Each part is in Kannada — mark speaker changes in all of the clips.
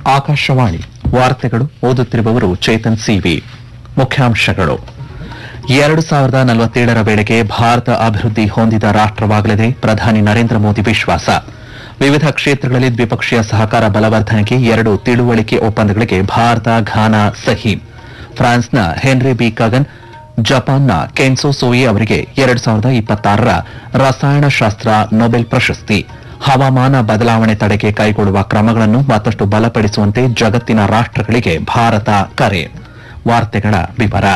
Speaker 1: ಆಕಾಶವಾಣಿ ವಾರ್ತೆಗಳು ಓದುತ್ತಿರುವವರು ಚೇತನ್ ಸಿವಿ ಮುಖ್ಯಾಂಶಗಳು ಎರಡು ಸಾವಿರದ ನಲವತ್ತೇಳರ ವೇಳೆಗೆ ಭಾರತ ಅಭಿವೃದ್ಧಿ ಹೊಂದಿದ ರಾಷ್ಟವಾಗಲಿದೆ ಪ್ರಧಾನಿ ನರೇಂದ್ರ ಮೋದಿ ವಿಶ್ವಾಸ ವಿವಿಧ ಕ್ಷೇತ್ರಗಳಲ್ಲಿ ದ್ವಿಪಕ್ಷೀಯ ಸಹಕಾರ ಬಲವರ್ಧನೆಗೆ ಎರಡು ತಿಳುವಳಿಕೆ ಒಪ್ಪಂದಗಳಿಗೆ ಭಾರತ ಘಾನಾ ಸಹಿ ಫ್ರಾನ್ಸ್ನ ಹೆನ್ರಿ ಬಿ ಕಗನ್ ಜಪಾನ್ನ ಕೆನ್ಸೋ ಸೋಯಿ ಅವರಿಗೆ ಎರಡು ಸಾವಿರದ ಇಪ್ಪತ್ತಾರರ ರಸಾಯನಶಾಸ್ತ್ರ ನೊಬೆಲ್ ಪ್ರಶಸ್ತಿ ಹವಾಮಾನ ಬದಲಾವಣೆ ತಡೆಗೆ ಕೈಗೊಳ್ಳುವ ಕ್ರಮಗಳನ್ನು ಮತ್ತಷ್ಟು ಬಲಪಡಿಸುವಂತೆ ಜಗತ್ತಿನ ರಾಷ್ಟಗಳಿಗೆ ಭಾರತ ಕರೆ ವಾರ್ತೆಗಳ ವಿವರ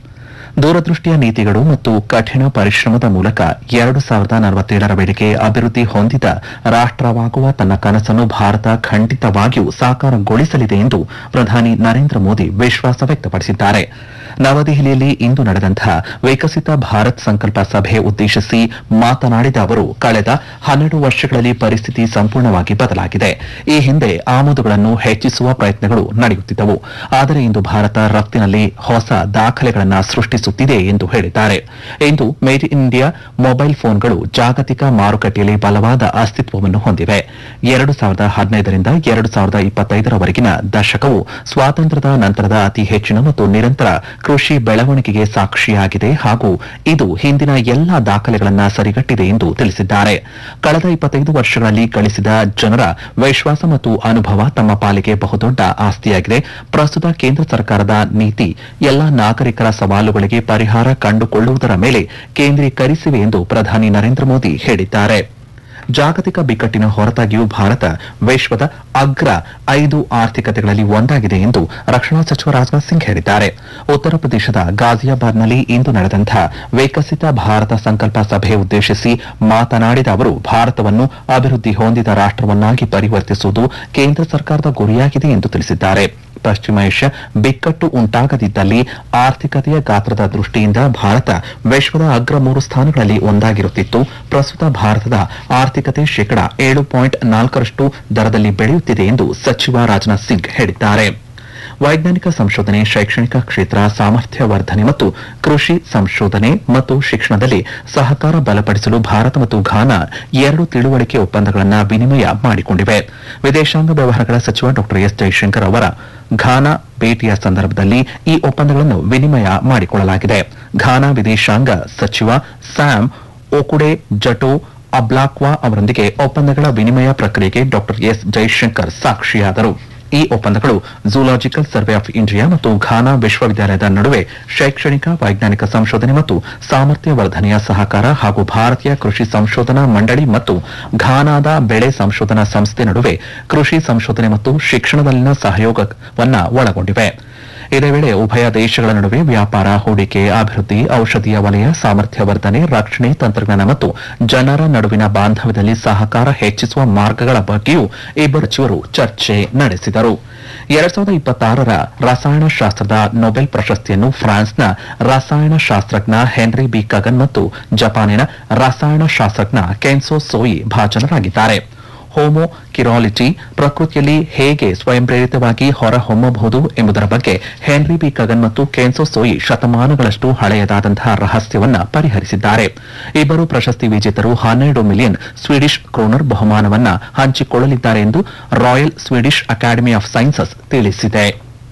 Speaker 1: ದೂರದೃಷ್ಟಿಯ ನೀತಿಗಳು ಮತ್ತು ಕಠಿಣ ಪರಿಶ್ರಮದ ಮೂಲಕ ಎರಡು ಸಾವಿರದ ನಲವತ್ತೇಳರ ವೇಳೆಗೆ ಅಭಿವೃದ್ಧಿ ಹೊಂದಿದ ರಾಷ್ಟವಾಗುವ ತನ್ನ ಕನಸನ್ನು ಭಾರತ ಖಂಡಿತವಾಗಿಯೂ ಸಾಕಾರಗೊಳಿಸಲಿದೆ ಎಂದು ಪ್ರಧಾನಿ ನರೇಂದ್ರ ಮೋದಿ ವಿಶ್ವಾಸ ವ್ಯಕ್ತಪಡಿಸಿದ್ದಾರೆ ನವದೆಹಲಿಯಲ್ಲಿ ಇಂದು ನಡೆದಂತಹ ವಿಕಸಿತ ಭಾರತ್ ಸಂಕಲ್ಪ ಸಭೆ ಉದ್ದೇಶಿಸಿ ಮಾತನಾಡಿದ ಅವರು ಕಳೆದ ಹನ್ನೆರಡು ವರ್ಷಗಳಲ್ಲಿ ಪರಿಸ್ಥಿತಿ ಸಂಪೂರ್ಣವಾಗಿ ಬದಲಾಗಿದೆ ಈ ಹಿಂದೆ ಆಮದುಗಳನ್ನು ಹೆಚ್ಚಿಸುವ ಪ್ರಯತ್ನಗಳು ನಡೆಯುತ್ತಿದ್ದವು ಆದರೆ ಇಂದು ಭಾರತ ರಫ್ತಿನಲ್ಲಿ ಹೊಸ ದಾಖಲೆಗಳನ್ನು ಸೃಷ್ಟಿಸುತ್ತಿದೆ ಎಂದು ಹೇಳಿದ್ದಾರೆ ಇಂದು ಮೇಡ್ ಇನ್ ಇಂಡಿಯಾ ಮೊಬೈಲ್ ಫೋನ್ಗಳು ಜಾಗತಿಕ ಮಾರುಕಟ್ಟೆಯಲ್ಲಿ ಬಲವಾದ ಅಸ್ತಿತ್ವವನ್ನು ಹೊಂದಿವೆ ಎರಡು ಸಾವಿರದ ಹದಿನೈದರಿಂದ ಎರಡು ಸಾವಿರದ ಇಪ್ಪತ್ತೈದರವರೆಗಿನ ದಶಕವು ಸ್ವಾತಂತ್ರ್ಯದ ನಂತರದ ಅತಿ ಹೆಚ್ಚಿನ ಮತ್ತು ನಿರಂತರ ಕೃಷಿ ಬೆಳವಣಿಗೆಗೆ ಸಾಕ್ಷಿಯಾಗಿದೆ ಹಾಗೂ ಇದು ಹಿಂದಿನ ಎಲ್ಲಾ ದಾಖಲೆಗಳನ್ನು ಸರಿಗಟ್ಟಿದೆ ಎಂದು ತಿಳಿಸಿದ್ದಾರೆ ಕಳೆದ ಇಪ್ಪತ್ತೈದು ವರ್ಷಗಳಲ್ಲಿ ಗಳಿಸಿದ ಜನರ ವಿಶ್ವಾಸ ಮತ್ತು ಅನುಭವ ತಮ್ಮ ಪಾಲಿಗೆ ಬಹುದೊಡ್ಡ ಆಸ್ತಿಯಾಗಿದೆ ಪ್ರಸ್ತುತ ಕೇಂದ್ರ ಸರ್ಕಾರದ ನೀತಿ ಎಲ್ಲಾ ನಾಗರಿಕರ ಸವಾಲುಗಳಿಗೆ ಪರಿಹಾರ ಕಂಡುಕೊಳ್ಳುವುದರ ಮೇಲೆ ಕೇಂದ್ರೀಕರಿಸಿವೆ ಎಂದು ಪ್ರಧಾನಿ ನರೇಂದ್ರ ಮೋದಿ ಹೇಳಿದ್ದಾರೆ ಜಾಗತಿಕ ಬಿಕ್ಕಟ್ಟಿನ ಹೊರತಾಗಿಯೂ ಭಾರತ ವಿಶ್ವದ ಅಗ್ರ ಐದು ಆರ್ಥಿಕತೆಗಳಲ್ಲಿ ಒಂದಾಗಿದೆ ಎಂದು ರಕ್ಷಣಾ ಸಚಿವ ರಾಜನಾಥ್ ಸಿಂಗ್ ಹೇಳಿದ್ದಾರೆ ಉತ್ತರ ಪ್ರದೇಶದ ಗಾಜಿಯಾಬಾದ್ನಲ್ಲಿ ಇಂದು ನಡೆದಂತಹ ವಿಕಸಿತ ಭಾರತ ಸಂಕಲ್ಪ ಸಭೆ ಉದ್ದೇಶಿಸಿ ಮಾತನಾಡಿದ ಅವರು ಭಾರತವನ್ನು ಅಭಿವೃದ್ಧಿ ಹೊಂದಿದ ರಾಷ್ಟವನ್ನಾಗಿ ಪರಿವರ್ತಿಸುವುದು ಕೇಂದ್ರ ಸರ್ಕಾರದ ಗುರಿಯಾಗಿದೆ ಎಂದು ತಿಳಿಸಿದ್ದಾರೆ ಪಶ್ಚಿಮ ಏಷ್ಯಾ ಬಿಕ್ಕಟ್ಟು ಉಂಟಾಗದಿದ್ದಲ್ಲಿ ಆರ್ಥಿಕತೆಯ ಗಾತ್ರದ ದೃಷ್ಟಿಯಿಂದ ಭಾರತ ವಿಶ್ವದ ಅಗ್ರ ಮೂರು ಸ್ಥಾನಗಳಲ್ಲಿ ಒಂದಾಗಿರುತ್ತಿತ್ತು ಪ್ರಸ್ತುತ ಭಾರತದ ಆರ್ಥಿಕತೆ ಶೇಕಡಾ ಏಳು ಪಾಯಿಂಟ್ ನಾಲ್ಕರಷ್ಟು ದರದಲ್ಲಿ ಬೆಳೆಯುತ್ತಿದೆ ಎಂದು ಸಚಿವ ರಾಜನಾಥ್ ಸಿಂಗ್ ಹೇಳಿದ್ದಾರೆ ವೈಜ್ಞಾನಿಕ ಸಂಶೋಧನೆ ಶೈಕ್ಷಣಿಕ ಕ್ಷೇತ್ರ ಸಾಮರ್ಥ್ಯ ವರ್ಧನೆ ಮತ್ತು ಕೃಷಿ ಸಂಶೋಧನೆ ಮತ್ತು ಶಿಕ್ಷಣದಲ್ಲಿ ಸಹಕಾರ ಬಲಪಡಿಸಲು ಭಾರತ ಮತ್ತು ಘಾನಾ ಎರಡು ತಿಳುವಳಿಕೆ ಒಪ್ಪಂದಗಳನ್ನು ವಿನಿಮಯ ಮಾಡಿಕೊಂಡಿವೆ ವಿದೇಶಾಂಗ ವ್ಯವಹಾರಗಳ ಸಚಿವ ಡಾ ಎಸ್ ಜೈಶಂಕರ್ ಅವರ ಘಾನಾ ಭೇಟಿಯ ಸಂದರ್ಭದಲ್ಲಿ ಈ ಒಪ್ಪಂದಗಳನ್ನು ವಿನಿಮಯ ಮಾಡಿಕೊಳ್ಳಲಾಗಿದೆ ಘಾನಾ ವಿದೇಶಾಂಗ ಸಚಿವ ಸ್ಯಾಮ್ ಓಕುಡೆ ಜಟೋ ಅಬ್ಲಾಕ್ವಾ ಅವರೊಂದಿಗೆ ಒಪ್ಪಂದಗಳ ವಿನಿಮಯ ಪ್ರಕ್ರಿಯೆಗೆ ಡಾ ಎಸ್ ಜೈಶಂಕರ್ ಸಾಕ್ಷಿಯಾದರು ಈ ಒಪ್ಪಂದಗಳು ಝೂಲಾಜಿಕಲ್ ಸರ್ವೆ ಆಫ್ ಇಂಡಿಯಾ ಮತ್ತು ಘಾನಾ ವಿಶ್ವವಿದ್ಯಾಲಯದ ನಡುವೆ ಶೈಕ್ಷಣಿಕ ವೈಜ್ಞಾನಿಕ ಸಂಶೋಧನೆ ಮತ್ತು ಸಾಮರ್ಥ್ಯ ವರ್ಧನೆಯ ಸಹಕಾರ ಹಾಗೂ ಭಾರತೀಯ ಕೃಷಿ ಸಂಶೋಧನಾ ಮಂಡಳಿ ಮತ್ತು ಘಾನಾದ ಬೆಳೆ ಸಂಶೋಧನಾ ಸಂಸ್ಥೆ ನಡುವೆ ಕೃಷಿ ಸಂಶೋಧನೆ ಮತ್ತು ಶಿಕ್ಷಣದಲ್ಲಿನ ಸಹಯೋಗವನ್ನ ಒಳಗೊಂಡಿವೆ ಇದೇ ವೇಳೆ ಉಭಯ ದೇಶಗಳ ನಡುವೆ ವ್ಯಾಪಾರ ಹೂಡಿಕೆ ಅಭಿವೃದ್ಧಿ ಔಷಧೀಯ ವಲಯ ಸಾಮರ್ಥ್ಯ ವರ್ಧನೆ ರಕ್ಷಣೆ ತಂತ್ರಜ್ಞಾನ ಮತ್ತು ಜನರ ನಡುವಿನ ಬಾಂಧವ್ಯದಲ್ಲಿ ಸಹಕಾರ ಹೆಚ್ಚಿಸುವ ಮಾರ್ಗಗಳ ಬಗ್ಗೆಯೂ ಇಬ್ಬರು ಸಚಿವರು ಚರ್ಚೆ ನಡೆಸಿದರು ಎರಡ್ ಸಾವಿರದ ಇಪ್ಪತ್ತಾರರ ರಸಾಯನಶಾಸ್ತ್ರದ ನೊಬೆಲ್ ಪ್ರಶಸ್ತಿಯನ್ನು ಫ್ರಾನ್ಸ್ನ ರಸಾಯನಶಾಸ್ತ್ರಜ್ಞ ಹೆನ್ರಿ ಬಿ ಕಗನ್ ಮತ್ತು ಜಪಾನಿನ ರಸಾಯನಶಾಸ್ತ್ರಜ್ಞ ಕೆನ್ಸೋ ಸೋಯಿ ಭಾಜನರಾಗಿದ್ದಾರೆ ಹೋಮೋ ಕಿರಾಲಿಟಿ ಪ್ರಕೃತಿಯಲ್ಲಿ ಹೇಗೆ ಸ್ವಯಂ ಪ್ರೇರಿತವಾಗಿ ಹೊರಹೊಮ್ಮಬಹುದು ಎಂಬುದರ ಬಗ್ಗೆ ಹೆನ್ರಿ ಬಿ ಕಗನ್ ಮತ್ತು ಕೆನ್ಸೋ ಸೋಯಿ ಶತಮಾನಗಳಷ್ಟು ಹಳೆಯದಾದಂತಹ ರಹಸ್ಯವನ್ನ ಪರಿಹರಿಸಿದ್ದಾರೆ ಇಬ್ಬರು ಪ್ರಶಸ್ತಿ ವಿಜೇತರು ಹನ್ನೆರಡು ಮಿಲಿಯನ್ ಸ್ವೀಡಿಷ್ ಕ್ರೋನರ್ ಬಹುಮಾನವನ್ನ ಹಂಚಿಕೊಳ್ಳಲಿದ್ದಾರೆ ಎಂದು Royal Swedish Academy of Sciences ತಿಳಿಸಿದೆ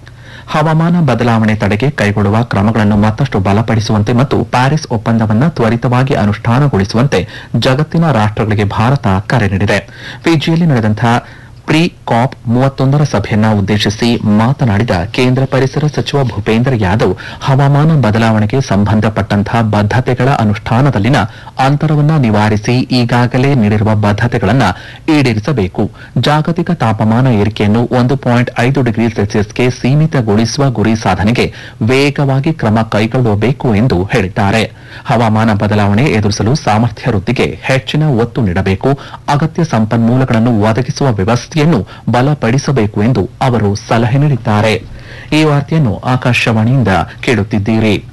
Speaker 1: ಹವಾಮಾನ ಬದಲಾವಣೆ ತಡೆಗೆ ಕೈಗೊಳ್ಳುವ ಕ್ರಮಗಳನ್ನು ಮತ್ತಷ್ಟು ಬಲಪಡಿಸುವಂತೆ ಮತ್ತು ಪ್ಯಾರಿಸ್ ಒಪ್ಪಂದವನ್ನು ತ್ವರಿತವಾಗಿ ಅನುಷ್ಠಾನಗೊಳಿಸುವಂತೆ ಜಗತ್ತಿನ ರಾಷ್ಟಗಳಿಗೆ ಭಾರತ ಕರೆ ನೀಡಿದೆ ಫಿಜಿಯಲ್ಲಿ ನಡೆದಂತಹ ಪ್ರೀ ಕಾಪ್ ಮೂವತ್ತೊಂದರ ಸಭೆಯನ್ನ ಉದ್ದೇಶಿಸಿ ಮಾತನಾಡಿದ ಕೇಂದ್ರ ಪರಿಸರ ಸಚಿವ ಭೂಪೇಂದ್ರ ಯಾದವ್ ಹವಾಮಾನ ಬದಲಾವಣೆಗೆ ಸಂಬಂಧಪಟ್ಟಂತಹ ಬದ್ಧತೆಗಳ ಅನುಷ್ಠಾನದಲ್ಲಿನ ಅಂತರವನ್ನ ನಿವಾರಿಸಿ ಈಗಾಗಲೇ ನೀಡಿರುವ ಬದ್ಧತೆಗಳನ್ನು ಈಡೇರಿಸಬೇಕು ಜಾಗತಿಕ ತಾಪಮಾನ ಏರಿಕೆಯನ್ನು ಒಂದು ಪಾಯಿಂಟ್ ಐದು ಡಿಗ್ರಿ ಸೆಲ್ಸಿಯಸ್ಗೆ ಸೀಮಿತಗೊಳಿಸುವ ಗುರಿ ಸಾಧನೆಗೆ ವೇಗವಾಗಿ ಕ್ರಮ ಕೈಗೊಳ್ಳಬೇಕು ಎಂದು ಹೇಳಿದ್ದಾರೆ ಹವಾಮಾನ ಬದಲಾವಣೆ ಎದುರಿಸಲು ಸಾಮರ್ಥ್ಯ ವೃದ್ಧಿಗೆ ಹೆಚ್ಚಿನ ಒತ್ತು ನೀಡಬೇಕು ಅಗತ್ಯ ಸಂಪನ್ಮೂಲಗಳನ್ನು ಒದಗಿಸುವ ವ್ಯವಸ್ಥೆಯನ್ನು ಬಲಪಡಿಸಬೇಕು ಎಂದು ಅವರು ಸಲಹೆ ನೀಡಿದ್ದಾರೆ ಈ ವಾರ್ತೆಯನ್ನು ಆಕಾಶವಾಣಿಯಿಂದ ಕೇಳುತ್ತಿದ್ದೀರಿ